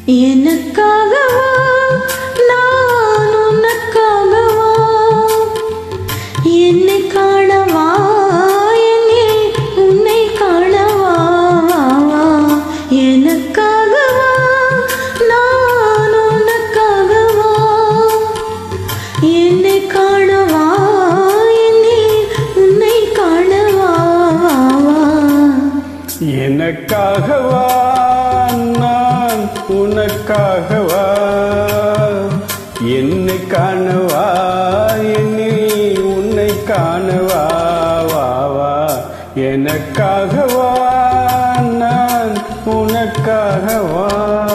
எனக்காகவா நான் உனக்காகவா என்னை காணவா என்னில் உன்னை காணவா எனக்காகவா நான் உனக்காகவா என்னை காணவா என்னில் உன்னை காணவா எனக்காகவா நான் உனக்காகவா என்னை காணவா என்னில் உன்னை காணவா வா வா எனக்காகவா நான் உனக்காகவா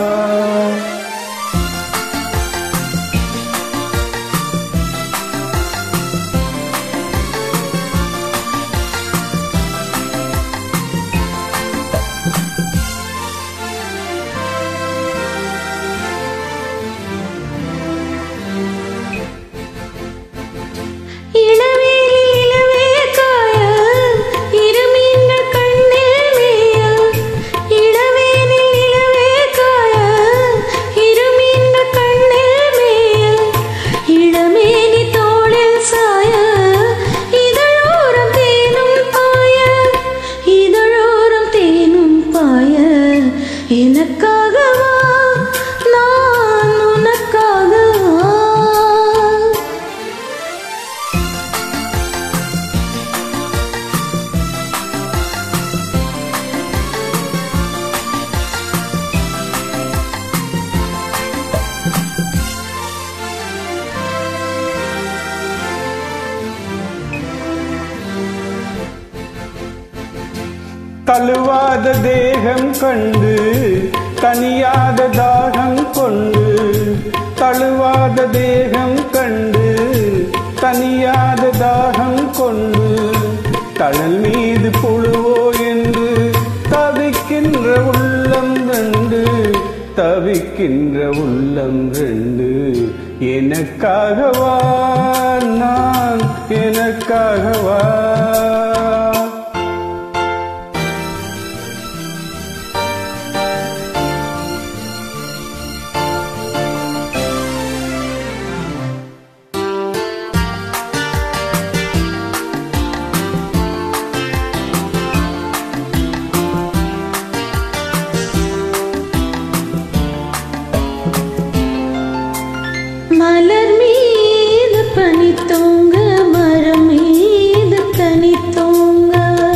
இளவேலில் இளவே காய இருமீன்கள் கண்ணில் மேய இளவேலில் இளவே காய இருமீன்கள் கண்ணில் மேய இளமேனி தோளில் சாய இதழோரம் தேனும் பாய இதழோரம் தேனும் பாய எனக்காகவா நான் உனக்காகவா தழுவாத தேகம் கண்டு தனியாத தாகம் கொண்டு தழுவாத தேகம் கண்டு தனியாத தாகம் கொண்டு தழல் மீது புழுவோ என்று தவிக்கின்ற உள்ளம் ரெண்டு தவிக்கின்ற உள்ளம் ரெண்டு எனக்காகவா நான் எனக்காகவா மலர் மீது பனி தூங்க மரம் மீது கனி தூங்க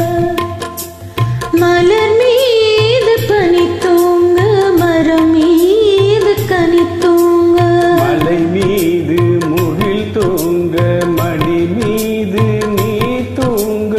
மலர் மீது பனி தூங்க மரம் மீது கனி தூங்க மலை மீது முகில் தூங்க மடி மீது நீ தூங்க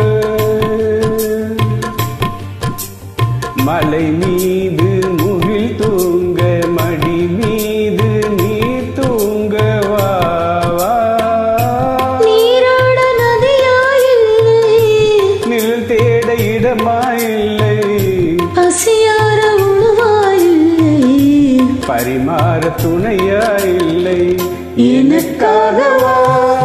மலை மீது முகில் தூங்க மடி மீது நீ தூங்க வா வா நீரோட நதியாயில்லை நிழல் தேட இடமாயில்லை பசியார உணவாயில்லை பரிமாற துணையாயில்லை எனக்காகவா